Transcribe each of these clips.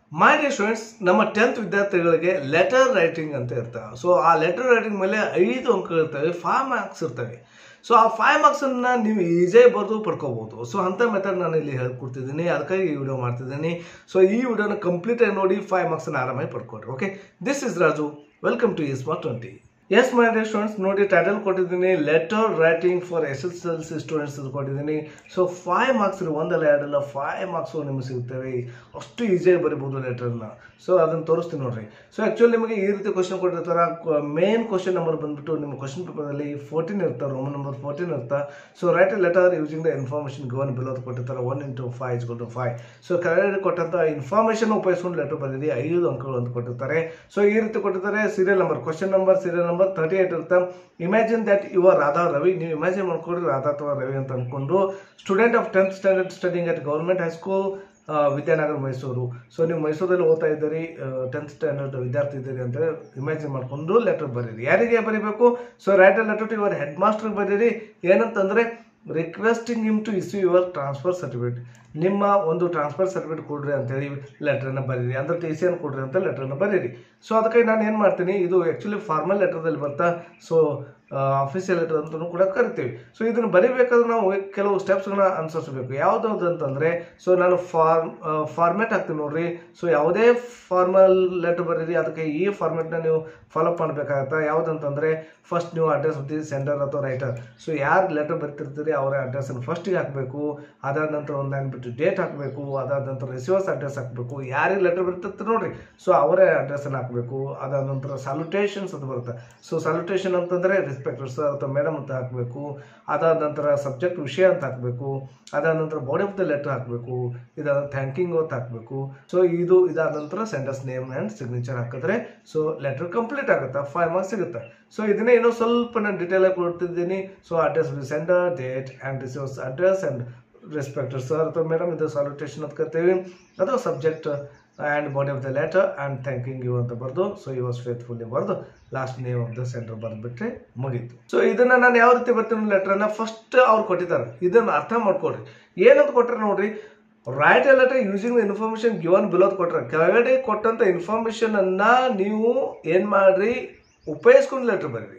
ಮೈ dear students ನಮ್ಮ tenth ವಿದ್ಯಾರ್ಥಿಗಳಿಗೆ letter writing ಅಂತ ಇರ್ತವೆ ಸೊ ಆ ಲೆಟರ್ ರೈಟಿಂಗ್ ಮೇಲೆ ಐದು ಅಂಕ ಇರ್ತವೆ ಫೈವ್ ಮಾರ್ಕ್ಸ್ ಇರ್ತವೆ ಸೊ ಆ ಫೈವ್ ಮಾರ್ಕ್ಸನ್ನು ನೀವು ಈಸಿಯಾಗಿ ಬರೆದು ಪಡ್ಕೋಬೋದು ಸೊ ಅಂಥ ಮೆಥಡ್ ನಾನು ಇಲ್ಲಿ ಹೇಳ್ಕೊಡ್ತಿದ್ದೀನಿ ಅದಕ್ಕಾಗಿ ಈ ವಿಡಿಯೋ ಮಾಡ್ತಿದ್ದೀನಿ ಸೊ ಈ ವಿಡಿಯೋನ ಕಂಪ್ಲೀಟ್ ಆಗಿ ನೋಡಿ ಫೈವ್ ಮಾರ್ಕ್ಸನ್ನು ಆರಾಮಾಗಿ ಪಡ್ಕೊಡ್ರಿ okay this is Raju welcome to is smart twenty S my dear students ನೋಡಿ ಟೈಟಲ್ ಕೊಟ್ಟಿದ್ದೀನಿ letter writing for S S L C students ಅಂತ ಕೊಟ್ಟಿದ್ದೀನಿ ಸೊ ಫೈವ್ ಮಾರ್ಕ್ಸ್ ಒಂದಲ್ಲ ಎರಡಲ್ಲ ಫೈವ್ ಮಾರ್ಕ್ಸು ನಿಮಗೆ ಸಿಗುತ್ತವೆ ಅಷ್ಟು ಈಸಿಯಾಗಿ ಬರಿಬೋದು ಲೆಟರ್ನ ಸೊ ಅದನ್ನು ತೋರಿಸ್ತೀನಿ ನೋಡ್ರಿ ಸೊ ಆ್ಯಕ್ಚುಲಿ ನಿಮಗೆ ಈ ರೀತಿ ಕ್ವಶನ್ ಕೊಟ್ಟಿರ್ತಾರೆ ಮೇನ್ ಕ್ವಶನ್ ನಂಬರ್ ಬಂದ್ಬಿಟ್ಟು ನಿಮ್ಮ ಕ್ವಶನ್ ಪೇಪರಲ್ಲಿ ಫೋರ್ಟೀನ್ ಇರ್ತಾರೆ ರೋಮನ್ ನಂಬರ್ ಫೋರ್ಟೀನ್ ಇರ್ತಾ so right letter using the information given below ಕೊಟ್ಟಿರ್ತಾರೆ one into five is to five so ಕೆಳಗಡೆ ಕೊಟ್ಟಂಥ ಇನ್ಫಾರ್ಮೇಷನ್ ಉಪಯೋಗಿಸ್ಕೊಂಡು ಲೆಟರ್ ಬಂದಿದೆ ಐದು ಅಂಕಗಳು ಅಂತ ಕೊಟ್ಟಿರ್ತಾರೆ ಸೊ ಈ ರೀತಿ ಕೊಟ್ಟಿರ್ತಾರೆ serial number question number serial number thirty eight ಇರುತ್ತೆ imagine that your Radha Ravi ನೀವು ಇಮ್ಯಾಜಿನ್ ಮಾಡ್ಕೊಡ್ರಿ ರಾಧಾ ಅಥವಾ ರವಿ ಅಂತ ಅಂದ್ಕೊಂಡು student of tenth standard studying at government high school Vidyanagara Mysuru so ನೀವು ಮೈಸೂರಲ್ಲಿ ಓದ್ತಾ ಇದ್ದೀರಿ ಟೆಂತ್ ಸ್ಟ್ಯಾಂಡರ್ಡ್ ವಿದ್ಯಾರ್ಥಿ ಇದ್ದೀರಿ ಅಂತ ಇಮ್ಯಾಜಿನ್ ಮಾಡ್ಕೊಂಡು ಲೆಟರ್ ಬರೀರಿ ಯಾರಿಗೆ ಬರೀಬೇಕು so write a letter to your head master ಬರೀರಿ ಏನಂತಂದ್ರೆ requesting him to issue your transfer certificate ನಿಮ್ಮ ಒಂದು ಟ್ರಾನ್ಸ್ಫರ್ ಸರ್ಟಿಫಿಕೇಟ್ ಕೊಡ್ರಿ ಅಂತೇಳಿ ಲೆಟ್ರನ್ನ ಬರೀರಿ ಅಂದ್ರೆ ಟಿ ಸಿ ಅನ್ನು ಕೊಡ್ರಿ ಅಂತ ಲೆಟ್ರನ್ನ ಬರೀರಿ ಸೊ ಅದಕ್ಕೆ ನಾನು ಏನು ಮಾಡ್ತೀನಿ ಇದು ಆ್ಯಕ್ಚುಲಿ ಫಾರ್ಮಲ್ ಲೆಟರ್ದಲ್ಲಿ ಬರ್ತಾ ಸೊ ಆಫೀಸಿಯಲ್ ಲೆಟರ್ ಅಂತಲೂ ಕೂಡ ಕರಿತೀವಿ ಸೊ ಇದನ್ನು ಬರಿಬೇಕಾದ್ರೆ ನಾವು ಕೆಲವು ಸ್ಟೆಪ್ಸ್ಗಳನ್ನ ಅನುಸರಿಸಬೇಕು ಯಾವ್ದಾವ್ದು ಅಂತಂದರೆ ಸೊ ನಾನು ಫಾರ್ಮ್ ಫಾರ್ಮ್ಯಾಟ್ ಹಾಕ್ತೀನಿ ನೋಡ್ರಿ ಸೊ ಯಾವುದೇ ಫಾರ್ಮಲ್ ಲೆಟರ್ ಬರೀರಿ ಅದಕ್ಕೆ ಈ ಫಾರ್ಮ್ಯಾಟ್ನ ನೀವು ಫಾಲೋ ಮಾಡಬೇಕಾಗತ್ತೆ ಯಾವುದಂತಂದರೆ ಫಸ್ಟ್ ನೀವು ಅಡ್ರೆಸ್ ಆಫ್ ದಿ ಸೆಂಡರ್ ಅಥವಾ ರೈಟರ್ ಸೊ ಯಾರು ಲೆಟರ್ ಬರ್ತಿರ್ತೀರಿ ಅವರ ಅಡ್ರೆಸ್ಸನ್ನು ಫಸ್ಟಿಗೆ ಹಾಕಬೇಕು ಅದಾದ ನಂತರ ಒಂದು ಲೈನ್ ಬಿಟ್ಟು ಡೇಟ್ ಹಾಕಬೇಕು ಅದಾದ ನಂತರ ರಿಸೀವರ್ಸ್ ಅಡ್ರೆಸ್ ಹಾಕಬೇಕು ಯಾರಿಗೆ ಲೆಟರ್ ಬರ್ತಿರ್ತಾರೆ ನೋಡ್ರಿ ಸೊ ಅವರೇ ಅಡ್ರೆಸ್ಸನ್ನು ಹಾಕಬೇಕು ಅದಾದ ನಂತರ ಸಾಲ್ಯುಟೇಷನ್ಸ್ ಅಂತ ಬರುತ್ತೆ ಸೊ ಸಾಲ್ಯುಟೇಷನ್ ಅಂತಂದರೆ ರೆಸ್ಪೆಕ್ಟರ್ ಸರ್ ಅಥವಾ ಮೇಡಮ್ ಅಂತ ಹಾಕಬೇಕು ಅದಾದ ನಂತರ ಸಬ್ಜೆಕ್ಟ್ ವಿಷಯ ಅಂತ ಹಾಕಬೇಕು ಅದಾದ ನಂತರ ಬಾಡಿ ಆಫ್ ದ ಲೆಟರ್ ಹಾಕಬೇಕು ಇದಾದ ಥ್ಯಾಂಕಿಂಗ್ ಅಂತ ಹಾಕಬೇಕು ಸೊ ಇದು ಇದಾದ ನಂತರ ಸೆಂಡರ್ಸ್ ನೇಮ್ ಆ್ಯಂಡ್ ಸಿಗ್ನೇಚರ್ ಹಾಕಿದ್ರೆ ಸೊ ಲೆಟರ್ ಕಂಪ್ಲೀಟ್ ಆಗುತ್ತೆ ಫೈವ್ ಮಾರ್ಕ್ಸ್ ಸಿಗುತ್ತೆ ಸೊ ಇದನ್ನೇ ಇನ್ನೂ ಸ್ವಲ್ಪ ನಾನು ಡೀಟೇಲ್ ಆಗಿ ಕೊಡ್ತಿದ್ದೀನಿ so address sender date and receiver's address and respected sir ಅಥವಾ ಮೇಡಮ್ ಇದು ಸಾಲ್ಯುಟೇಷನ್ ಅಂತ ಕರಿತೀವಿ ಅಥವಾ subject and body of the letter and thanking you ಅಂತ ಬರೆದು ಸೊ ಯು ವಾಸ್ ಫೇತ್ಫುಲ್ಲಿ ಬರೆದು last name of the sender ಬರೆದ್ಬಿಟ್ರೆ ಮುಗೀತು ಸೊ ಇದನ್ನ ನಾನು ಯಾವ ರೀತಿ ಬರ್ತೀನಿ ಲೆಟರ್ನ ಫಸ್ಟ್ ಅವ್ರು ಕೊಟ್ಟಿದ್ದಾರೆ ಇದನ್ನ ಅರ್ಥ ಮಾಡ್ಕೊಡ್ರಿ ಏನಂತ ಕೊಟ್ರೆ ನೋಡ್ರಿ write a letter using the information given below ಕೊಟ್ರೆ ಕೆಳಗಡೆ ಕೊಟ್ಟಂತ ಇನ್ಫಾರ್ಮೇಶನ್ ಅನ್ನ ನೀವು ಏನ್ ಮಾಡ್ರಿ ಉಪಯೋಗಿಸ್ಕೊಂಡು ಲೆಟರ್ ಬರೀರಿ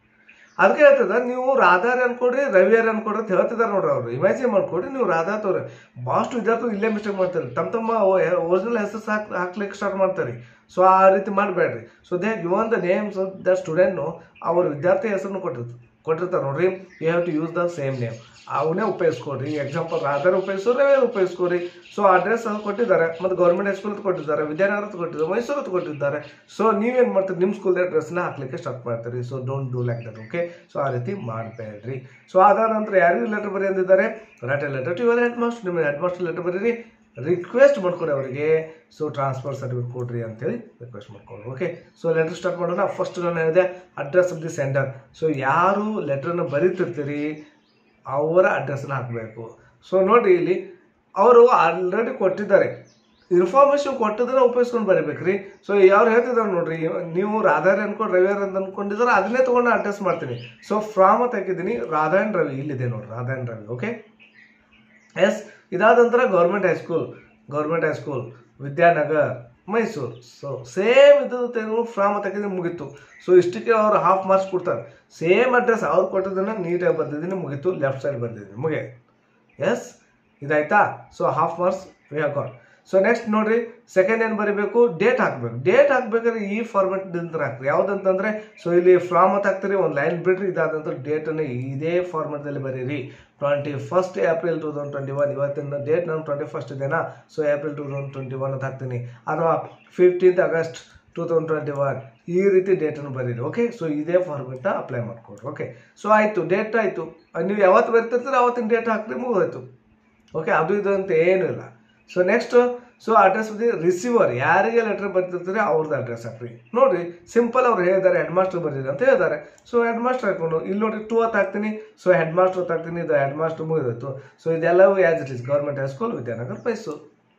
ಅದಕ್ಕೆ ಹೇಳ್ತದ ನೀವು ರಾಧಾರ್ ಅನ್ಕೊಡ್ರಿ ರವಿಯರ್ ಅನ್ಕೊಡ್ರಿ ಅಂತ ಹೇಳ್ತಿದಾರೆ ನೋಡ್ರಿ ಅವರು ಇಮ್ಯಾಜಿನ್ ಮಾಡ್ಕೊಡ್ರಿ ನೀವು ರಾಧಾ ತೋರಿ ಭಾಳಷ್ಟು ವಿದ್ಯಾರ್ಥಿಗಳು ಇಲ್ಲೇ ಮಿಸ್ಟೇಕ್ ಮಾಡ್ತಾರೆ ತಮ್ಮ ತಮ್ಮ ಒರಿಜಿನಲ್ ಹೆಸರು ಹಾಕ್ ಹಾಕ್ಲಿಕ್ಕೆ ಸ್ಟಾರ್ಟ್ ಮಾಡ್ತಾರೆ ಸೊ ಆ ರೀತಿ ಮಾಡಬೇಡ್ರಿ so they given the names of the ಸ್ಟೂಡೆಂಟ್ನು ಅವ್ರ ವಿದ್ಯಾರ್ಥಿ ಹೆಸರನ್ನು ಕೊಟ್ಟಿರ್ತಾರೆ ಕೊಟ್ಟಿರ್ತಾರೆ ನೋಡ್ರಿ you have to use the same name ಅವನೇ ಉಪಯೋಗಿಸ್ಕೊಡ್ರಿ ಎಕ್ಸಾಂಪಲ್ ರಾಧಾರ್ ಉಪಯೋಗಿಸೋರು ರವಿ ಉಪಯೋಗಿಸ್ಕೊರಿ ಸೊ ಅಡ್ರೆಸ್ ಅದು ಕೊಟ್ಟಿದ್ದಾರೆ ಮತ್ತು ಗೌರ್ಮೆಂಟ್ ಹೈಸ್ಕೂಲ್ ಕೊಟ್ಟಿದ್ದಾರೆ ವಿದ್ಯಾನಗರ ಕೊಟ್ಟಿದ್ದಾರೆ ಮೈಸೂರು ಕೊಟ್ಟಿದ್ದಾರೆ ಸೊ ನೀವೇನು ಮಾಡ್ತೀರಿ ನಿಮ್ಮ ಸ್ಕೂಲ್ ಅಡ್ರೆಸ್ನ ಹಾಕ್ಲಿಕ್ಕೆ ಸ್ಟಾರ್ಟ್ ಮಾಡ್ತೀರಿ so don't do like that okay so ಆ ರೀತಿ ಮಾಡಬೇಡ್ರಿ ಸೊ ಅದಾದ ನಂತರ ಯಾರಿಗೂ ಲೆಟರ್ ಬರೀ ಅಂದಿದ್ದಾರೆ write letter to your head master ನಿಮ್ಮ ಹೆಡ್ ಮಾಸ್ಟರ್ ಲೆಟರ್ ಬರೀರಿ ರಿಕ್ವೆಸ್ಟ್ ಮಾಡ್ಕೊಡಿ ಅವರಿಗೆ ಸೊ ಟ್ರಾನ್ಸ್ಫರ್ ಸರ್ಟಿಫಿಕೇಟ್ ಕೊಡ್ರಿ ಅಂತೇಳಿ ರಿಕ್ವೆಸ್ಟ್ ಮಾಡ್ಕೊಡ್ರಿ ಓಕೆ ಸೊ ಲೆಟರ್ ಸ್ಟಾರ್ಟ್ ಮಾಡೋಣ ಫಸ್ಟ್ ನಾನು ಹೇಳಿದೆ address of the sender so ಯಾರು ಲೆಟ್ರನ್ನ ಬರೀತಿರ್ತೀರಿ ಅವರ ಅಡ್ರೆಸ್ನ ಹಾಕಬೇಕು ಸೊ ನೋಡಿರಿ ಇಲ್ಲಿ ಅವರು ಆಲ್ರೆಡಿ ಕೊಟ್ಟಿದ್ದಾರೆ ಇನ್ಫಾರ್ಮೇಶನ್ ಕೊಟ್ಟದನ್ನ ಉಪಯೋಗಿಸ್ಕೊಂಡು ಬರೀಬೇಕ್ರಿ ಸೊ ಯಾರು ಹೇಳ್ತಿದ್ದಾರೆ ನೋಡ್ರಿ ನೀವು ರಾಧಾರ್ ಅನ್ಕೊಂಡು ರವಿಯರ್ ಅಂತ ಅನ್ಕೊಂಡಿದ್ದಾರೆ ಅದನ್ನೇ ತೊಗೊಂಡು ಅಡ್ರೆಸ್ ಮಾಡ್ತೀನಿ ಸೊ ಫ್ರಾಮ್ ಅಂತ ಹಾಕಿದ್ದೀನಿ ರಾಧಾ ಅಂಡ್ ರವಿ ಇಲ್ಲಿದೆ ನೋಡ್ರಿ Radha and Ravi okay yes ಇದಾದ ನಂತರ government high school government high school Vidyanagar Mysuru so same ಇದು ತೆಗೆದು ಫ್ರಾಮ್ ತೆಗೆದು ಮುಗೀತು ಸೊ ಇಷ್ಟಕ್ಕೆ ಅವ್ರು ಹಾಫ್ ಮಾರ್ಕ್ಸ್ ಕೊಡ್ತಾರೆ ಸೇಮ್ ಅಡ್ರೆಸ್ ಅವ್ರು ಕೊಟ್ಟದನ್ನ ನೀಟಾಗಿ ಬರ್ದಿದ್ದೀನಿ ಮುಗೀತು ಲೆಫ್ಟ್ ಸೈಡ್ ಬರ್ದಿದ್ದೀನಿ ಮುಗಿಯ ಎಸ್ ಇದಾಯ್ತಾ so half marks we have got so next ನೋಡ್ರಿ ಸೆಕೆಂಡ್ ಏನು ಬರೀಬೇಕು ಡೇಟ್ ಹಾಕ್ಬೇಕು ಡೇಟ್ ಹಾಕ್ಬೇಕಾದ್ರೆ ಈ ಫಾರ್ಮೆಟ್ ಹಾಕ್ರಿ ಯಾವುದಂತಂದ್ರೆ ಸೊ ಇಲ್ಲಿ ಫ್ರಾಮ್ ಅಂತ ಹಾಕ್ತೀರಿ ಒಂದು ಲೈನ್ ಬಿಡ್ರಿ ಇದಾದ ನಂತರ ಡೇಟನ್ನು ಇದೇ ಫಾರ್ಮೆಟ್ದಲ್ಲಿ ಬರೀರಿ twenty first April two thousand twenty one ಇವತ್ತಿನ ಡೇಟ್ ನಾನು ಟ್ವೆಂಟಿ ಫಸ್ಟ್ ಇದೆನಾ so April two thousand twenty one ಅಂತ ಹಾಕ್ತೀನಿ ಅಥವಾ fifteenth August two thousand twenty one ಈ ರೀತಿ ಡೇಟನ್ನು ಬರೀರಿ ಓಕೆ ಸೊ ಇದೇ ಫಾರ್ಮೆಟ್ನ ಅಪ್ಲೈ ಮಾಡ್ಕೊಡ್ರಿ ಓಕೆ ಸೊ ಆಯಿತು ಡೇಟ್ ಆಯಿತು ನೀವು ಯಾವತ್ತು ಬರ್ತಿರ್ತೀರ ಅವತ್ತಿನ ಡೇಟ್ ಹಾಕ್ರಿ ಮುಗಿದೋಯ್ತು ಓಕೆ ಅದು ಇದು ಅಂತ ಏನೂ ಇಲ್ಲ so next so address the receiver ಯಾರಿಗೆ ಲೆಟರ್ ಬರ್ತಿರ್ತಾರೆ ಅವ್ರದ್ದು ಅಡ್ರೆಸ್ ಹಾಕ್ರಿ ನೋಡ್ರಿ ಸಿಂಪಲ್ ಅವ್ರು ಹೇಳಿದ್ದಾರೆ ಹೆಡ್ ಮಾಸ್ಟರ್ ಬರ್ದಿದೆ ಅಂತ ಹೇಳಿದ್ದಾರೆ ಸೊ ಹೆಡ್ ಮಾಸ್ಟರ್ ಹಾಕೊಂಡು ಇಲ್ಲಿ ನೋಡಿ ಟೂ ಅಂತ ಹಾಕ್ತೀನಿ ಸೊ ಹೆಡ್ ಮಾಸ್ಟರ್ ಅಂತ ಹಾಕ್ತೀನಿ ಇದು ಹೆಡ್ ಮಾಸ್ಟರ್ ಮುಗಿದೋಯ್ತು ಸೊ ಇದೆಲ್ಲವೂ as it is government high school Vidyanagar Mysuru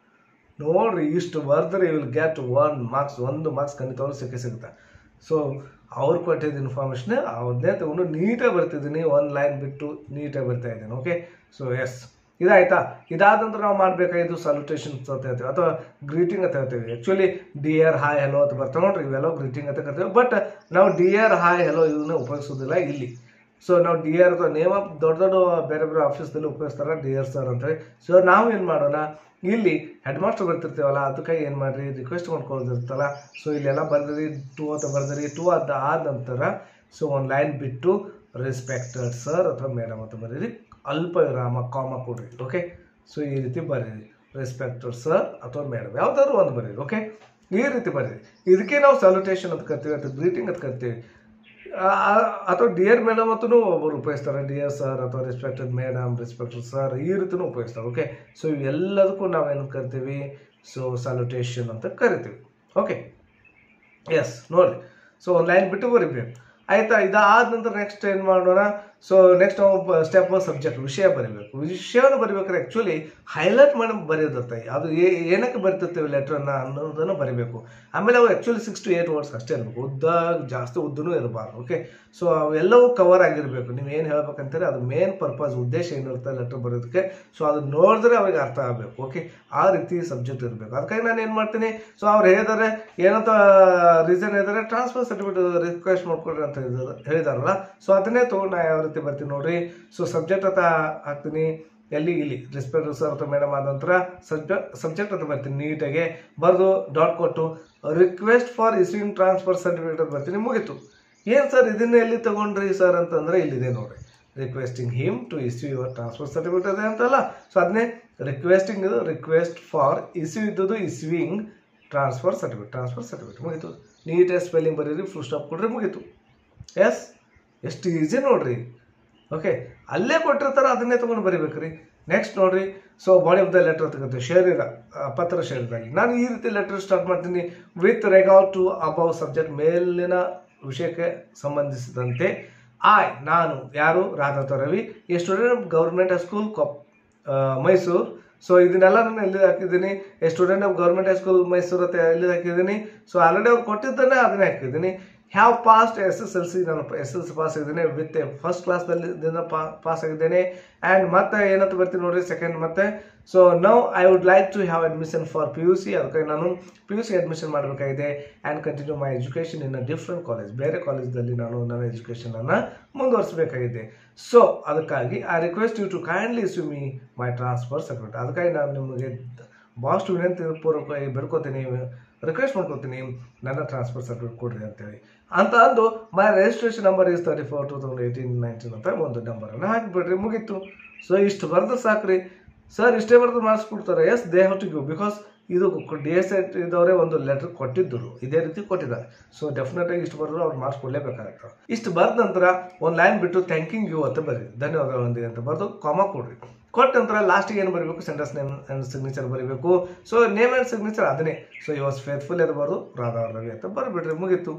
ನೋಡ್ರಿ ಇಷ್ಟು ಬರೆದ್ರೆ ವಿಲ್ ಗೆಟ್ ಒನ್ ಮಾರ್ಕ್ಸ್ ಒಂದು ಮಾರ್ಕ್ಸ್ ಖಂಡಿತವಾಗ್ಲೂ ಸಿಕ್ಕೇ ಸಿಗುತ್ತೆ ಸೊ ಅವ್ರು ಕೊಟ್ಟಿದ್ದ ಇನ್ಫಾರ್ಮೇಷನ್ ಅವನ್ನೇ ತಗೊಂಡು ನೀಟಾಗಿ ಬರ್ತಿದ್ದೀನಿ ಒಂದು ಲೈನ್ ಬಿಟ್ಟು ನೀಟಾಗಿ ಬರ್ತಾ ಇದ್ದೀನಿ ಓಕೆ ಸೊ ಎಸ್ ಇದಾಯ್ತಾ ಇದಾದ ನಂತರ ನಾವು ಮಾಡಬೇಕಾಗಿದ್ದು ಸಲ್ಯೂಟೇಷನ್ ಅಂತ ಹೇಳ್ತೀವಿ ಅಥವಾ ಗ್ರೀಟಿಂಗ್ ಅಂತ ಹೇಳ್ತೀವಿ actually D R hi hello ಅಂತ ಬರ್ತಾವೆ ನೋಡ್ರಿ ಇವೆಲ್ಲ ಗ್ರೀಟಿಂಗ್ ಅಂತ ಕರಿತೀವಿ ಬಟ್ ನಾವು ಡಿ ಆರ್ ಹಾಯ್ ಹೆಲೋ ಇದನ್ನ ಉಪಯೋಗಿಸೋದಿಲ್ಲ ಇಲ್ಲಿ ಸೊ ನಾವು ಡಿ ಆರ್ ಅಥವಾ ನೇಮ್ ಆಫ್ ದೊಡ್ಡ ದೊಡ್ಡ ಬೇರೆ ಬೇರೆ ಆಫೀಸ್ದಲ್ಲಿ ಉಪಯೋಗಿಸ್ತಾರೆ ಡಿ ಆರ್ ಸರ್ ಅಂತೇಳಿ ಸೊ ನಾವು ಏನು ಮಾಡೋಣ ಇಲ್ಲಿ ಹೆಡ್ ಮಾಸ್ಟರ್ ಬರ್ತಿರ್ತೀವಲ್ಲ ಅದಕ್ಕೆ ಏನು ಮಾಡ್ರಿ ರಿಕ್ವೆಸ್ಟ್ ಮಾಡ್ಕೊಳ್ಳೋದಿರ್ತಲ್ಲ ಸೊ ಇಲ್ಲೆಲ್ಲ ಬರ್ದಿರಿ ಟೂ ಅಂತ ಬರ್ದಿರಿ ಟೂ ಅದ ಆದ ನಂತರ ಸೊ ಒಂದು ಲೈನ್ ಬಿಟ್ಟು ರೆಸ್ಪೆಕ್ಟೆಡ್ ಸರ್ ಅಥವಾ ಮೇಡಮ್ ಅಂತ ಬರೀರಿ ಅಲ್ಪ ವಿರಾಮ ಕಾಮ ಕೊಡ್ರಿ ಓಕೆ ಸೊ ಈ ರೀತಿ ಬರೀರಿ ರೆಸ್ಪೆಕ್ಟೆಡ್ ಸರ್ ಅಥವಾ ಮೇಡಮ್ ಯಾವ್ದಾದ್ರು ಒಂದು ಬರೀರಿ ಓಕೆ ಈ ರೀತಿ ಬರೀರಿ ಇದಕ್ಕೆ ನಾವು ಸಲ್ಯೂಟೇಷನ್ ಅಂತ ಕರಿತೀವಿ ಅಥವಾ ಗ್ರೀಟಿಂಗ್ ಅಂತ ಕರಿತೀವಿ ಆ- ಆ- ಅಥವಾ ಡಿಯರ್ ಮೇಡಮ್ ಅಂತಲೂ ಒಬ್ಬರು ಉಪಯೋಗಿಸ್ತಾರೆ ಡಿಯರ್ ಸರ್ ಅಥವಾ ರೆಸ್ಪೆಕ್ಟೆಡ್ ಮೇಡಮ್ ರೆಸ್ಪೆಕ್ಟೆಡ್ ಸರ್ ಈ ರೀತಿನೂ ಉಪಯೋಗಿಸ್ತಾರೆ ಓಕೆ ಸೊ ಇವೆಲ್ಲದಕ್ಕೂ ನಾವೇನು ಕರಿತೀವಿ ಸೊ ಸಲ್ಯೂಟೇಷನ್ ಅಂತ ಕರಿತೀವಿ ಓಕೆ ಎಸ್ ನೋಡಿ ಸೊ ಒಂದು ಲೈನ್ ಬಿಟ್ಟು ಬರಿಬೇಕು ಆಯ್ತಾ ಇದಾದ ನಂತರ ನೆಕ್ಸ್ಟ್ ಏನು ಮಾಡೋಣ ಸೊ ನೆಕ್ಸ್ಟ್ ನಾವು ಸ್ಟೆಪ್ ಸಬ್ಜೆಕ್ಟ್ ವಿಷಯ ಬರೀಬೇಕು ವಿಷಯವನ್ನು ಬರಿಬೇಕಾದ್ರೆ ಆ್ಯಕ್ಚುಲಿ ಹೈಲೈಟ್ ಮಾಡಿ ಬರೆಯೋದಿರ್ತೆ ಅದು ಏ- ಏನಕ್ಕೆ ಬರಿತಿರ್ತೀವಿ ಲೆಟ್ರನ್ನ ಅನ್ನೋದನ್ನು ಬರಿಬೇಕು ಆಮೇಲೆ ಅವು actually six to eight words ಅಷ್ಟೇ ಇರಬೇಕು ಉದ್ದ ಜಾಸ್ತಿ ಉದ್ದನೂ ಇರಬಾರ್ದು ಓಕೆ ಸೊ ಅವೆಲ್ಲವೂ ಕವರ್ ಆಗಿರಬೇಕು ನೀವು ಏನು ಹೇಳ್ಬೇಕಂತಾರೆ ಅದು ಮೇನ್ ಪರ್ಪಸ್ ಉದ್ದೇಶ ಏನಿರುತ್ತೆ ಲೆಟರ್ ಬರೋದಕ್ಕೆ ಸೊ ಅದು ನೋಡಿದ್ರೆ ಅವ್ರಿಗೆ ಅರ್ಥ ಆಗಬೇಕು ಓಕೆ ಆ ರೀತಿ ಸಬ್ಜೆಕ್ಟ್ ಇರಬೇಕು ಅದಕ್ಕಾಗಿ ನಾನು ಏನು ಮಾಡ್ತೀನಿ ಸೊ ಅವ್ರು ಹೇಳಿದಾರೆ ಏನಂತ ರೀಸನ್ ಹೇಳಿದಾರೆ ಟ್ರಾನ್ಸ್ಫರ್ ಸರ್ಟಿಫಿಕೇಟ್ ರಿಕ್ವೆಸ್ಟ್ ಮಾಡ್ಕೊಡ್ರಿ ಅಂತ ಹೇಳಿದಾರೆ ಹೇಳಿದಾರಲ್ಲ ಸೊ ಅದನ್ನೇ ತೊಗೊಂಡು ನಾ ಯಾವ ರೀತಿ ಬರ್ತೀನಿ ನೋಡ್ರಿ ಸೊ ಸಬ್ಜೆಕ್ಟ್ ಅಂತ ಹಾಕ್ತೀನಿ ಎಲ್ಲಿ ಇಲ್ಲಿ ರೆಸ್ಪೆಕ್ಟ್ ಸರ್ ಅಥವಾ ಮೇಡಮ್ ಆದ ನಂತರ ಸಬ್ಜೆಕ್ಟ್ ಸಬ್ಜೆಕ್ಟ್ ಅಂತ ಬರ್ತೀನಿ ನೀಟಾಗಿ ಬರೆದು ಡಾಟ್ ಕೊಟ್ಟು request for issuing transfer certificate ಅಂತ ಬರ್ತೀನಿ ಮುಗೀತು ಏನು ಸರ್ ಇದನ್ನ ಎಲ್ಲಿ ತಗೊಂಡ್ರಿ ಸರ್ ಅಂತಂದ್ರೆ ಇಲ್ಲಿದೆ ನೋಡ್ರಿ requesting him to issue your transfer certificate ಅದೇ ಅಂತಲ್ಲ ಸೊ ಅದನ್ನೇ ರಿಕ್ವೆಸ್ಟಿಂಗ್ ಇದು ರಿಕ್ವೆಸ್ಟ್ ಫಾರ್ ಇಸ್ಯೂ ಇದ್ದದ್ದು issuing transfer certificate transfer certificate ಮುಗೀತು ನೀಟಾಗಿ ಸ್ಪೆಲ್ಲಿಂಗ್ ಬರೀರಿ ಫುಲ್ ಸ್ಟಾಪ್ ಕೊಡ್ರಿ ಮುಗೀತು ಎಸ್ ಎಷ್ಟು ಈಸಿ ನೋಡ್ರಿ ಓಕೆ ಅಲ್ಲೇ ಕೊಟ್ಟಿರ್ತಾರೆ ಅದನ್ನೇ ತೊಗೊಂಡು ಬರಿಬೇಕ್ರಿ ನೆಕ್ಸ್ಟ್ ನೋಡ್ರಿ so body of the letter ತಗೋತೀವಿ ಶರೀರ ಆ, ಪತ್ರ ಶರೀರದಾಗಿ ನಾನು ಈ ರೀತಿ ಲೆಟರ್ ಸ್ಟಾರ್ಟ್ ಮಾಡ್ತೀನಿ with regard to above subject ಮೇಲಿನ ವಿಷಯಕ್ಕೆ ಸಂಬಂಧಿಸಿದಂತೆ ಆಯ್ ನಾನು ಯಾರು ರಾಧಾತ ರವಿ ಈ ಸ್ಟೂಡೆಂಟ್ ಗೌರ್ಮೆಂಟ್ ಹೈಸ್ಕೂಲ್ ಕೊಪ್ ಆ, ಮೈಸೂರು ಸೊ ಇದನ್ನೆಲ್ಲ ನಾನು ಎಲ್ಲಿ ಹಾಕಿದ್ದೀನಿ a student of government high school Mysuru ಅಂತ ಎಲ್ಲಿ ಹಾಕಿದ್ದೀನಿ ಸೊ ಆಲ್ರೆಡಿ ಅವ್ರು ಕೊಟ್ಟಿದ್ದನ್ನೇ ಅದನ್ನೇ ಹಾಕಿದ್ದೀನಿ have passed S S L C ನಾನು ಎಸ್ ಎಲ್ ಸಿ ಪಾಸ್ ಆಗಿದ್ದೇನೆ ವಿತ್ ಫಸ್ಟ್ ಕ್ಲಾಸ್ದಲ್ಲಿ ಪಾಸ್ ಆಗಿದ್ದೇನೆ ಆ್ಯಂಡ್ ಮತ್ತೆ ಏನಂತ ಬರ್ತೀನಿ ನೋಡ್ರಿ ಸೆಕೆಂಡ್ ಮತ್ತೆ so now I would like to have admission for P U C ಅದಕ್ಕೆ ನಾನು ಪಿ ಯು ಸಿ ಅಡ್ಮಿಷನ್ ಮಾಡಬೇಕಾಗಿದೆ and continue my education in a different college ಬೇರೆ ಕಾಲೇಜ್ದಲ್ಲಿ ನಾನು ನನ್ನ ಎಜುಕೇಷನನ್ನು ಮುಂದುವರಿಸಬೇಕಾಗಿದೆ ಸೊ ಅದಕ್ಕಾಗಿ I request you to kindly issue me my transfer certificate ಅದಕ್ಕಾಗಿ ನಾನು ನಿಮಗೆ ಭಾಳಷ್ಟು ವಿನಂತಿ ಪೂರ್ವಕವಾಗಿ ಬೇಡ್ಕೋತೀನಿ ರಿಕ್ವೆಸ್ಟ್ ಮಾಡ್ಕೊತೀನಿ ನನ್ನ ಟ್ರಾನ್ಸ್ಫರ್ ಸರ್ಟಿಫಿಕೇಟ್ ಕೊಡ್ರಿ ಅಂತೇಳಿ ಅಂತ ಅಂದು my registration number is thirty four two thousand eighteen nineteen ಅಂತ ಒಂದು ನಂಬರನ್ನು ಹಾಕಿಬಿಡ್ರಿ ಮುಗೀತು ಸೊ ಇಷ್ಟು ಬರ್ದು ಸಾಕ್ರಿ ಸರ್ ಇಷ್ಟೇ ಬರ್ದು ಮಾರ್ಕ್ಸ್ ಕೊಡ್ತಾರೆ yes they have to give because ಇದು ಡಿ ಎಸ್ ಎಟ್ ಇದ್ದವರೇ ಒಂದು ಲೆಟರ್ ಕೊಟ್ಟಿದ್ದರು ಇದೇ ರೀತಿ ಕೊಟ್ಟಿದ್ದಾರೆ ಸೊ ಡೆಫಿನೆಟ್ ಆಗಿ ಇಷ್ಟು ಬರೆದ್ರು ಅವ್ರು ಮಾರ್ಕ್ಸ್ ಕೊಡಲೇಬೇಕಾಗುತ್ತೆ ಇಷ್ಟು ಬರೆದ ನಂತರ ಒಂದು ಲೈನ್ ಬಿಟ್ಟು ಥ್ಯಾಂಕಿಂಗ್ ಯು ಅಂತ ಬರೀರಿ ಧನ್ಯವಾದಗಳೊಂದಿಗೆ ಅಂತ ಬರೆದು ಕಾಮ ಕೊಡ್ರಿ ಕೊಟ್ಟ ನಂತರ ಲಾಸ್ಟಿಗೆ ಏನು ಬರಬೇಕು ಸೆಂಟೆನ್ಸ್ ನೇಮ್ ಆ್ಯಂಡ್ ಸಿಗ್ನೇಚರ್ ಬರೀಬೇಕು ಸೊ ನೇಮ್ ಆ್ಯಂಡ್ ಸಿಗ್ನೇಚರ್ ಅದನ್ನೇ ಸೊ ಯು ವಾಸ್ ಫೇತ್ಫುಲ್ ಇರಬಾರ್ದು ರಾಧಾ ರವಿ ಅಂತ ಬರಬಿಡ್ರಿ ಮುಗೀತು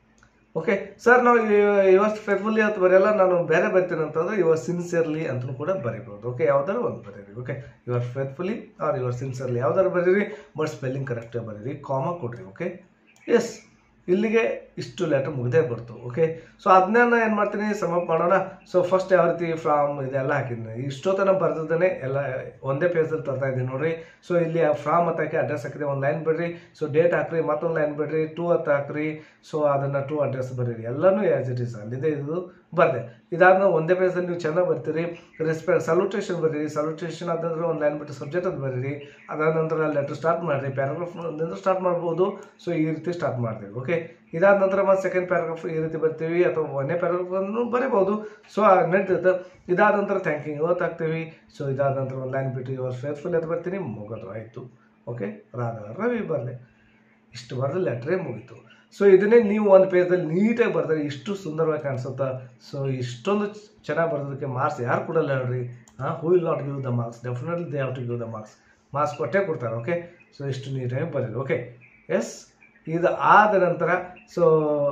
ಓಕೆ ಸರ್ ನಾವು ಇವಸ್ ಫೇರ್ಫುಲ್ಲಿ ಅಂತ ಬರೆಯಲ್ಲ ನಾನು ಬೇರೆ ಬರ್ತೀನಿ ಅಂತಂದ್ರೆ ಯುವರ್ ಸಿನ್ಸಿಯರ್ಲಿ ಅಂತಲೂ ಕೂಡ ಬರೀಬೋದು ಓಕೆ ಯಾವ್ದಾದ್ರು ಒಂದು ಬರೀರಿ okay your faithfully or your sincerely ಯಾವ್ದಾದ್ರು ಬರೀರಿ ಬಟ್ ಸ್ಪೆಲ್ಲಿಂಗ್ ಕರೆಕ್ಟಾಗಿ ಬರೀರಿ ಕಾಮ ಕೊಡ್ರಿ ಓಕೆ ಎಸ್ ಇಲ್ಲಿಗೆ ಇಷ್ಟು ಲೆಟರ್ ಮುಗ್ದೇ ಬರ್ತು ಓಕೆ ಸೊ ಅದನ್ನ ಏನು ಮಾಡ್ತೀನಿ ಸಮಪ್ ಮಾಡೋಣ ಸೊ ಫಸ್ಟ್ ಯಾವ ರೀತಿ ಫ್ರಾಮ್ ಇದೆಲ್ಲ ಹಾಕಿದ್ದೀನಿ ಇಷ್ಟೊತ್ತನ ಬರ್ದಿದ್ದೇನೆ ಎಲ್ಲ ಒಂದೇ ಪೇಜಲ್ಲಿ ತರ್ತಾ ಇದ್ದೀನಿ ನೋಡ್ರಿ ಸೊ ಇಲ್ಲಿ ಫ್ರಾಮ್ ಅಂತ ಹಾಕಿ ಅಡ್ರೆಸ್ ಹಾಕಿದೆ ಒಂದು ಲೈನ್ ಬಿಡ್ರಿ ಸೊ ಡೇಟ್ ಹಾಕ್ರಿ ಮತ್ತೊಂದು ಲೈನ್ ಬಿಡ್ರಿ ಟೂ ಅಂತ ಹಾಕ್ರಿ ಸೊ ಅದನ್ನು ಟೂ ಅಡ್ರೆಸ್ ಬರೀರಿ ಎಲ್ಲನೂ ಆ್ಯಸ್ ಇಟ್ ಈಸ್ ಅಲ್ಲಿದೆ ಇದು ಬರ್ದೆ ಇದಾದ್ಮೇಲೆ ಒಂದೇ ಪೇಜಲ್ಲಿ ನೀವು ಚೆನ್ನಾಗಿ ಬರ್ತೀರಿ ರೆಸ್ಪೆಕ್ಟ್ ಸಲ್ಯೂಟೇಷನ್ ಬರೀರಿ ಸಲ್ಯೂಟೇಷನ್ ಆದಂದ್ರೆ ಒಂದು ಲೈನ್ ಬಿಟ್ಟು ಸಬ್ಜೆಕ್ಟ್ ಅಂತ ಬರೀರಿ ಅದಾದ ನಂತರ ಲೆಟರ್ ಸ್ಟಾರ್ಟ್ ಮಾಡಿರಿ ಪ್ಯಾರಾಗ್ರಾಫ್ ಸ್ಟಾರ್ಟ್ ಮಾಡ್ಬೋದು ಸೊ ಈ ರೀತಿ ಸ್ಟಾರ್ಟ್ ಮಾಡ್ತೀವಿ ಓಕೆ ಇದಾದ ನಂತರ ಮತ್ತೆ ಸೆಕೆಂಡ್ ಪ್ಯಾರಾಗ್ರಾಫ್ ಈ ರೀತಿ ಬರ್ತೀವಿ ಅಥವಾ ಒಂದೇ ಪ್ಯಾರಾಗ್ರಾಫ್ ಅನ್ನು ಬರೀಬೋದು ಸೊ ನಡೀತದೆ ಇದಾದ ನಂತರ ಥ್ಯಾಂಕಿಂಗ್ ಇವತ್ತು ಹಾಕ್ತೀವಿ ಸೊ ಇದಾದ ನಂತರ ಒಂದು ಲೈನ್ ಬಿಟ್ಟು ಇವರು ಫೇರ್ಫುಲ್ ಅಂತ ಬರ್ತೀನಿ ಮುಗಿದ್ರು ಆಯಿತು ಓಕೆ ರಾಧಾ ರವಿ ಬರಲಿ ಇಷ್ಟು ಬರೆದು ಲೆಟ್ರೇ ಮುಗೀತು ಸೊ ಇದನ್ನೇ ನೀವು ಒಂದು ಪೇಜಲ್ಲಿ ನೀಟಾಗಿ ಬರ್ತಾರೆ ಇಷ್ಟು ಸುಂದರವಾಗಿ ಕಾಣಿಸುತ್ತಾ ಸೊ ಇಷ್ಟೊಂದು ಚೆನ್ನಾಗಿ ಬರೋದಕ್ಕೆ ಮಾರ್ಕ್ಸ್ ಯಾರು ಕೊಡಲ್ಲ ಹೇಳ್ರಿ ಹಾಂ who will not give the marks definitely they have to give the marks marks ಕೊಟ್ಟೇ ಕೊಡ್ತಾರೆ ಓಕೆ ಸೊ ಇಷ್ಟು ನೀಟಾಗಿ ಬರೀರಿ ಓಕೆ ಎಸ್ ಇದು ಆದ ನಂತರ ಸೊ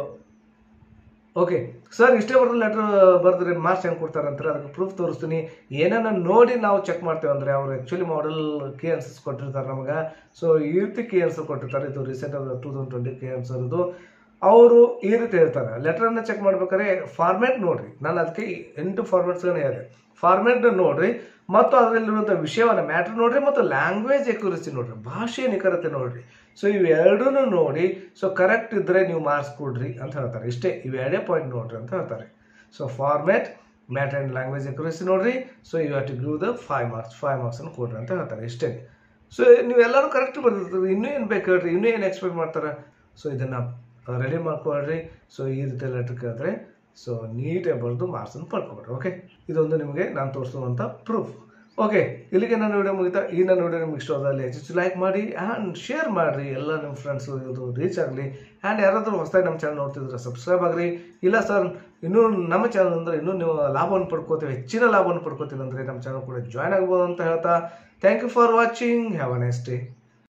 ಓಕೆ ಸರ್ ಇಷ್ಟೇ ಬರೆದು ಲೆಟ್ರ್ ಬರೆದ್ರೆ ಮಾರ್ಕ್ಸ್ ಹೆಂಗೆ ಕೊಡ್ತಾರೆ ಅಂತಾರೆ ಅದಕ್ಕೆ ಪ್ರೂಫ್ ತೋರಿಸ್ತೀನಿ ಏನನ್ನ ನೋಡಿ ನಾವು ಚೆಕ್ ಮಾಡ್ತೇವೆ ಅಂದರೆ ಅವರು ಆ್ಯಕ್ಚುಲಿ ಮಾಡೆಲ್ ಕೆ ಆನ್ಸರ್ಸ್ ಕೊಟ್ಟಿರ್ತಾರೆ ನಮಗೆ ಸೊ ಈ ರೀತಿ ಕೆ ಆನ್ಸರ್ ಕೊಟ್ಟಿರ್ತಾರೆ ಇದು recent two thousand twenty key answer ಇದು ಅವರು ಈ ರೀತಿ ಹೇಳ್ತಾರೆ ಲೆಟರನ್ನ ಚೆಕ್ ಮಾಡ್ಬೇಕಾದ್ರೆ ಫಾರ್ಮ್ಯಾಟ್ ನೋಡ್ರಿ ನಾನು ಅದಕ್ಕೆ ಈ ಎಂಟು ಫಾರ್ಮ್ಯಾಟ್ಸ್ಗಳನ್ನ ಹೇಳಿದೆ ಫಾರ್ಮ್ಯಾಟ್ ನೋಡ್ರಿ ಮತ್ತು ಅದರಲ್ಲಿರುವಂಥ ವಿಷಯವನ್ನ ಮ್ಯಾಟ್ರ್ ನೋಡ್ರಿ ಮತ್ತು ಲ್ಯಾಂಗ್ವೇಜ್ ಎಕ್ಯುರಸಿ ನೋಡ್ರಿ ಭಾಷೆ ನಿಖರತೆ ನೋಡ್ರಿ ಸೊ ಇವೆರಡೂ ನೋಡಿ ಸೊ ಕರೆಕ್ಟ್ ಇದ್ರೆ ನೀವು ಮಾರ್ಕ್ಸ್ ಕೊಡ್ರಿ ಅಂತ ಹೇಳ್ತಾರೆ ಇಷ್ಟೇ ಇವೆರಡೇ ಪಾಯಿಂಟ್ ನೋಡ್ರಿ ಅಂತ ಹೇಳ್ತಾರೆ so format mat and language accuracy ನೋಡ್ರಿ so you have to give the five marks five ಮಾರ್ಕ್ಸನ್ನು ಕೊಡ್ರಿ ಅಂತ ಹೇಳ್ತಾರೆ ಇಷ್ಟೇ ಸೊ ನೀವೆಲ್ಲರೂ ಕರೆಕ್ಟ್ ಬರ್ತಿರ್ತೀರಿ ಇನ್ನೂ ಏನು ಬೇಕು ಹೇಳ್ರಿ ಇನ್ನೂ ಏನು ಎಕ್ಸ್ಪೆಕ್ಟ್ ಮಾಡ್ತಾರೆ ಸೊ ಇದನ್ನು ರೆಡಿ ಮಾಡ್ಕೊಳ್ರಿ ಸೊ ಈ ರೀತಿ ಲೆಟರ್ ಕೇಳಿದ್ರೆ ಸೊ ನೀಟಾಗಿ ಬರೆದು ಮಾರ್ಕ್ಸನ್ನು ಪಡ್ಕೊಳ್ರಿ ಓಕೆ ಇದೊಂದು ನಿಮಗೆ ನಾನು ತೋರಿಸುವಂಥ ಪ್ರೂಫ್ ಓಕೆ ಇಲ್ಲಿಗೆ ನನ್ನ ವಿಡಿಯೋ ಮುಗಿತಾ ಈ ನನ್ನ ವಿಡಿಯೋ ನಿಮ್ಗೆ ಇಷ್ಟವಾದಲ್ಲಿ ಹೆಚ್ಚು ಲೈಕ್ ಮಾಡಿ ಆ್ಯಂಡ್ ಶೇರ್ ಮಾಡಿರಿ ಎಲ್ಲ ನಿಮ್ಮ ಫ್ರೆಂಡ್ಸು ಇದು ರೀಚ್ ಆಗಲಿ ಆ್ಯಂಡ್ ಯಾರಾದರೂ ಹೊಸದಾಗಿ ನಮ್ಮ ಚಾನಲ್ ನೋಡ್ತಿದ್ರೆ ಸಬ್ಸ್ಕ್ರೈಬ್ ಆಗ್ರಿ ಇಲ್ಲ ಸರ್ ಇನ್ನೂ ನಮ್ಮ ಚಾನಲ್ ಅಂದರೆ ಇನ್ನೂ ನೀವು ಲಾಭವನ್ನು ಪಡ್ಕೋತೀವಿ ಹೆಚ್ಚಿನ ಲಾಭವನ್ನು ಪಡ್ಕೋತೀವಿ ಅಂದರೆ ನಮ್ಮ ಚಾನಲ್ ಕೂಡ ಜಾಯ್ನ್ ಆಗ್ಬೋದು ಅಂತ ಹೇಳ್ತಾ thank you for watching have a next day